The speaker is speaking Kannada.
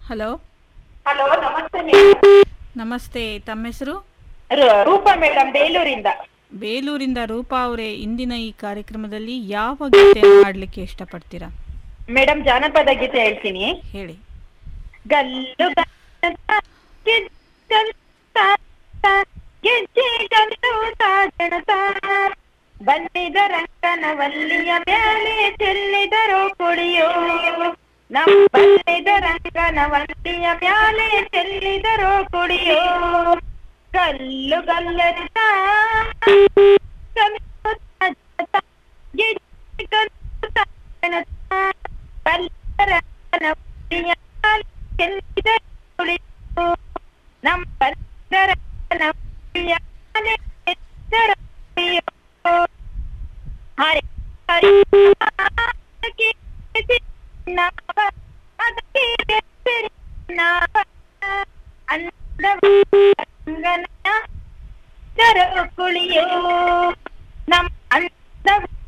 ಹಲೋ ಹಲೋ ನಮಸ್ತೆ ಮೇಡಮ್ ನಮಸ್ತೆ ತಮ್ಮ ಹೆಸರು ರು- ರೂಪಾ ಮೇಡಮ್ ಬೇಲೂರಿಂದ ಬೇಲೂರಿಂದ ರೂಪಾ ಅವರೇ ಇಂದಿನ ಈ ಕಾರ್ಯಕ್ರಮದಲ್ಲಿ ಯಾವ ಗೀತೆ ಹಾಡಲಿಕ್ಕೆ ಇಷ್ಟಪಡ್ತೀರಾ ಮೇಡಮ್ ಜಾನಪದ ಗೀತೆ ಹೇಳ್ತೀನಿ ಹೇಳಿ ಗಲ್ಲು ಗಲ್ಲಂತ ಗೆಜ್ಜಂತ ಗೆಜ್ಜೆ ಗಲ್ಲು ಸಾಗಣತ ಬಂದಿದ ರಂಗನ ವಲ್ಲಿಯ ಮೇಲೆ ಚೆಲ್ಲಿದರೋ ಕುಡಿಯೋ ನಮ್ ಬಂದಿದ ರಂಗನ ವಲ್ಲಿಯ ಮ್ಯಾಲೆ ಚೆಲ್ಲಿದರೋ ಕುಡಿಯೋ ಗಲ್ಲು ಗಲ್ಲಂತ ಗಲ್ಲು ಸಾಗಣತ, ಗೆಜ್ಜೆ ಗಲ್ಲು ಸಾಗಣತ, ಬಂದಿದ ರಂಗನ ವಲ್ಲಿಯ ಮ್ಯಾಲೆ ಚೆಲ್ಲಿದರೋ ಕುಡಿಯೋ ನಮ್ ಬಂದಿದ ರಂಗನ ವಲ್ಲಿಯ ಮ್ಯಾಲೆ ಚೆಲ್ಲಿದರೋ ಕುಡಿಯೋ ಹರಿ ಹರಿ ಅದಕ್ಕೆ ನಾವ ಅದಕ್ಕೆ ನಾವ ಅಂದವಂಗನ ದರ ಕುಳಿಯೋ ನಮ್ ಅಂದವ